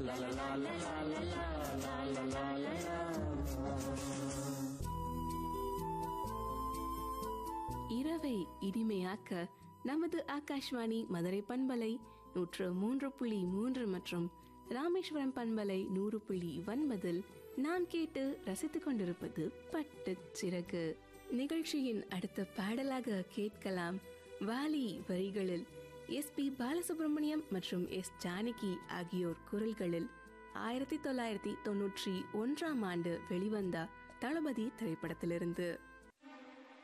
இரவை இனிமையாக்க நமது ஆகாஷ்வாணி மதுரை பண்பலை நூற்று மூன்று புள்ளி மூன்று மற்றும் ராமேஸ்வரம் பண்பலை நூறு புள்ளி ஒன்பதில் நாம் கேட்டு ரசித்துக் கொண்டிருப்பது பட்டு சிறகு நிகழ்ச்சியின் அடுத்த பாடலாக கேட்கலாம் வாலி வரிகளில் எஸ் பி பாலசுப்ரமணியம் மற்றும் எஸ் ஜானகி ஆகியோர் குரல்களில் ஆயிரத்தி தொள்ளாயிரத்தி தொன்னூற்றி ஒன்றாம் ஆண்டு வெளிவந்த தளபதி திரைப்படத்திலிருந்து